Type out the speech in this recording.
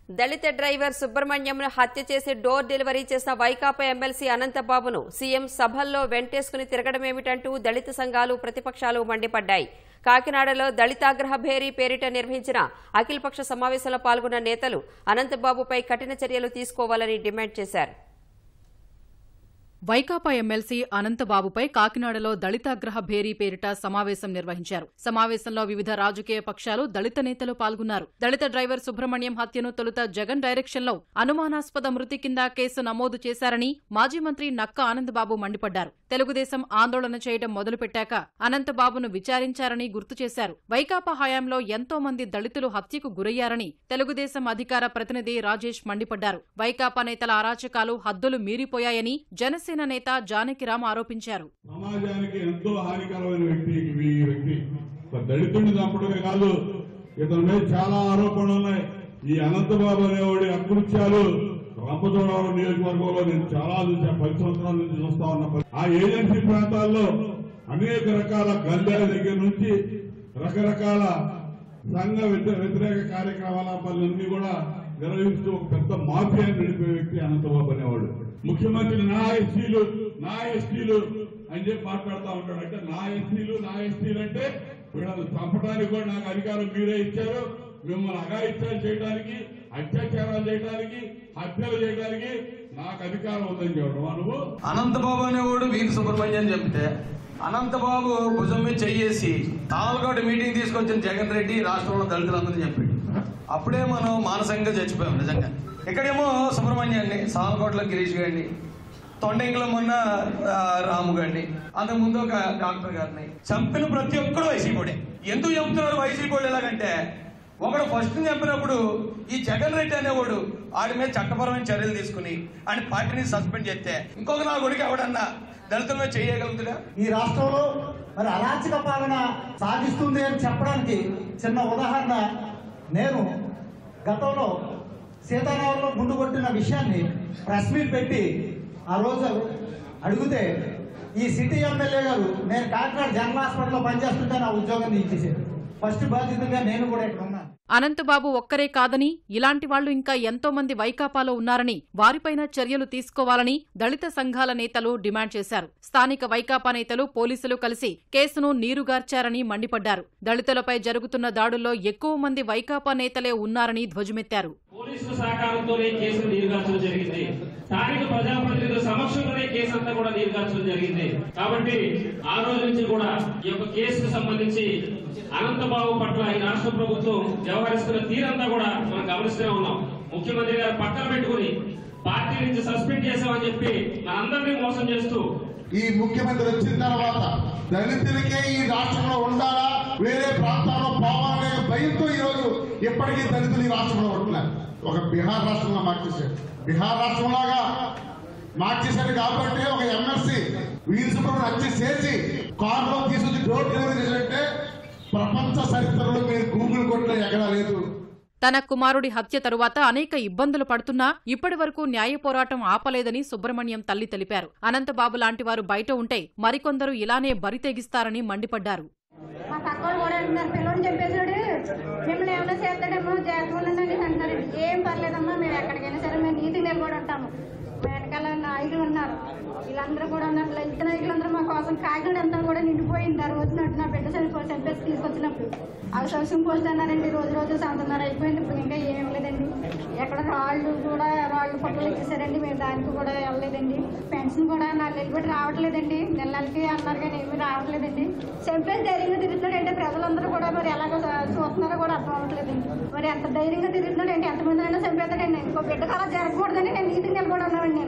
దళిత driver సుబ్రహ్మణ్యంను హత్య చేసి door delivery చేసిన వైకాపా ఎమ్మెల్సీ అనంతబాబును సీఎం సభల్లో వెంటేసుకుని తిరగడమేమిటంటూ దళిత సంఘాలు ప్రతిపక్షాలు మండిపడ్డాయి కాకినాడలో దళితాగ్రహ భేరీ పేరిట నిర్వహించిన అఖిలపక్ష సమావేశంలో పాల్గొన్న నేతలు అనంతబాబుపై కఠిన చర్యలు తీసుకోవాలని డిమాండ్ చేశారు వైకాపా ఎమ్మెల్సీ అనంతబాబుపై కాకినాడలో దళితాగ్రహ భేరీ పేరిట సమావేశం నిర్వహించారు సమావేశంలో వివిధ రాజకీయ పక్షాలు దళిత నేతలు పాల్గొన్నారు దళిత డ్రైవర్ సుబ్రహ్మణ్యం హత్యను తొలుత జగన్ డైరెక్షన్లో అనుమానాస్పద మృతి కింద కేసు నమోదు చేశారని మాజీ మంత్రి నక్క ఆనందబాబు మండిపడ్డారు తెలుగుదేశం ఆందోళన చేయడం మొదలుపెట్టాక అనంతబాబును విచారించారని గుర్తు చేశారు వైకాపా హయాంలో ఎంతో మంది దళితులు హత్యకు గురయ్యారని తెలుగుదేశం అధికార ప్రతినిధి రాజేష్ మండిపడ్డారు వైకాపా నేతల అరాచకాలు హద్దులు మీరిపోయాయని జనసేన నేత జానకిరాం ఆరోపించారు సమాజానికి ఎంతో హానికరమైన వ్యక్తి ఈ వ్యక్తి ఒక దళితుడిని చంపడమే కాదు ఇతని మీద చాలా ఆరోపణలు ఉన్నాయి ఈ అనంతబాబు అనేవాడి అకృత్యాలు రంపచోడవరం నియోజకవర్గంలో నేను చాలా చూసా పది సంవత్సరాల నుంచి చూస్తా ఉన్నా ఆ ఏజెన్సీ ప్రాంతాల్లో అనేక రకాల గల్యాల దగ్గర నుంచి రకరకాల సంఘ వ్యతిరేక వ్యతిరేక కార్యకలాపాలన్నీ కూడా నిర్వహిస్తూ ఒక పెద్ద మాఫియాని నడిపే వ్యక్తి అనంతబాబు అనేవాడు ముఖ్యమంత్రి నా ఎస్టీలు నా ఎస్టీలు అని చెప్పి మాట్లాడుతూ ఉంటాడు అంటే నా ఎస్టీలు నా ఎస్టీలు అంటే వీళ్ళని చంపడానికి కూడా నాకు అధికారం మీరే ఇచ్చారు మిమ్మల్ని అఘాయిత్యాలు చేయడానికి అత్యాచారాలు చేయడానికి హత్యలు చేయడానికి నాకు అధికారం ఉందని చెప్పడం నువ్వు అనంతబాబు అనేవాడు వీరి సుబ్రహ్మణ్యం చెప్తే అనంతబాబు భుజం మీద చెయ్యేసి తాలకోటి మీటింగ్ తీసుకొచ్చిన జగన్ రెడ్డి రాష్ట్రంలో దళితులందరూ చెప్పాడు అప్పుడే మనం మానసికంగా చచ్చిపోయాం నిజంగా ఇక్కడేమో సుబ్రహ్మణ్యాన్ని సాలకోట్ల గిరీష్ గారిని తొండంగిలో మొన్న ఆ, రాము గారిని అంతకుముందు ఒక డాక్టర్ గారిని చంపిన ప్రతి ఒక్కడు వైసీపీడే ఎందుకు చంపుతున్నారు వైసీపీ ఎలాగంటే ఒకడు ఫస్ట్ చంపినప్పుడు ఈ జగన్ రెడ్డి అనేవాడు ఆడి మీద చట్టపరమైన చర్యలు తీసుకుని ఆయన పార్టీని సస్పెండ్ చేస్తే ఇంకొక నా కొడుకు ఎవడన్నా దళితుల మీద చేయగలుగుతాడా ఈ రాష్ట్రంలో మరి అరాచక పాలన సాగిస్తుంది అని చెప్పడానికి చిన్న ఉదాహరణ నేను గతంలో సీతారామంలో గుండు కొట్టిన విషయాన్ని ప్రెస్ మీట్ పెట్టి ఆ రోజు అడిగితే ఈ సిటీ ఎమ్మెల్యే గారు నేను కాకినాడ జనరల్ హాస్పిటల్లో పనిచేస్తుంటే నా ఉద్యోగాన్ని ఇచ్చేసారు ఫస్ట్ బాధ్యతగా నేను కూడా ఇక్కడ ఉన్నాను అనంతబాబు ఒక్కరే కాదని ఇలాంటి వాళ్లు ఇంకా ఎంతో మంది వైకాపాలో ఉన్నారని వారిపైన చర్యలు తీసుకోవాలని దళిత సంఘాల నేతలు డిమాండ్ చేశారు స్థానిక వైకాపా నేతలు పోలీసులు కలిసి కేసును నీరుగార్చారని మండిపడ్డారు దళితులపై జరుగుతున్న దాడుల్లో ఎక్కువ మంది వైకాపా నేతలే ఉన్నారని ధ్వజమెత్తారు పోలీసుల సహకారంతోనే కేసును నీరుగార్చడం జరిగింది స్థానిక ప్రజాప్రతినిధుల సమక్షంలోనే కేసు అంతా కూడా నీరుగార్చడం జరిగింది కాబట్టి ఆ రోజు నుంచి కూడా ఈ యొక్క కేసుకు సంబంధించి అనంతబాబు పట్ల ఈ రాష్ట్ర ప్రభుత్వం వ్యవహరిస్తున్న తీరంతా కూడా మనం గమనిస్తూనే ఉన్నాం ముఖ్యమంత్రి గారు పక్కన పెట్టుకుని పార్టీ నుంచి సస్పెండ్ చేశామని చెప్పి మనందరినీ మోసం చేస్తూ ఈ ముఖ్యమంత్రి వచ్చిన తర్వాత దళితులకే ఈ రాష్ట్రంలో ఉండాలా వేరే ప్రాంతాల్లో పోవాలనే భయంతో ఈ రోజు ఇప్పటికీ దళితులు ఈ రాష్ట్రంలో ఉంటున్నారు ఒక బీహార్ రాష్ట్రంలో మార్చేశారు బీహార్ రాష్ట్రంలాగా మార్చేశారు కాబట్టి ఒక ఎమ్మెల్సీ వీరి సుబ్రహ్మణ్యం హత్య చేసి కారులో తీసుకొచ్చి డోర్ డెలివరీ చేసినట్టే ప్రపంచ చరిత్రలో మీరు గూగుల్ కొట్టిన ఎక్కడా లేదు తన కుమారుడి హత్య తరువాత అనేక ఇబ్బందులు పడుతున్నా ఇప్పటి వరకు న్యాయ పోరాటం ఆపలేదని సుబ్రహ్మణ్యం తల్లి తెలిపారు అనంతబాబు లాంటి వారు బయట ఉంటే మరికొందరు ఇలానే బరితెగిస్తారని మండిపడ్డారు మా పక్కవాళ్ళు కూడా అంటున్నారు పిల్లల్ని చంపేశాడు మిమ్మల్ని ఏమైనా చేస్తాడేమో జాగ్రత్తగా ఉండండి అంటున్నారు ఏం పర్లేదమ్మా మేము ఎక్కడికైనా సరే మేము నీతి నిలబడి ఉంటాము మా వెనకాల నాయకులు ఉన్నారు వీళ్ళందరూ కూడా ఉన్నారు లలిత నాయకులందరూ మా కోసం కాకినాడ అంతా కూడా నిండిపోయింది ఆ రోజునట్టు నా బిడ్డ చనిపో చంపేసి తీసుకొచ్చినప్పుడు అవి సోషల్ పోస్ట్ అన్నారండి రోజు రోజు సంతన్నర అయిపోయింది ఇప్పుడు ఇంకా ఏం లేదండి ఎక్కడ రాళ్ళు కూడా రాళ్ళు పొట్టలు ఎక్కేసారండి మేము దానికి కూడా వెళ్ళలేదండి పెన్షన్ కూడా నాలుగు నెలలు బట్టి రావట్లేదండి నెల నెలకి అన్నారు కానీ ఏమీ రావట్లేదండి చంపేసి ధైర్యంగా తిరుగుతున్నాడంటే ప్రజలందరూ కూడా మరి ఎలాగో చూస్తున్నారో కూడా అర్థం అవ్వట్లేదండి మరి ఎంత ధైర్యంగా తిరుగుతున్నాడు అంటే ఎంతమంది అయినా చంపేస్తాడండి ఇంకో బిడ్డకు అలా జరగకూడదని నేను నీతికి నిలబడి ఉన్నామండి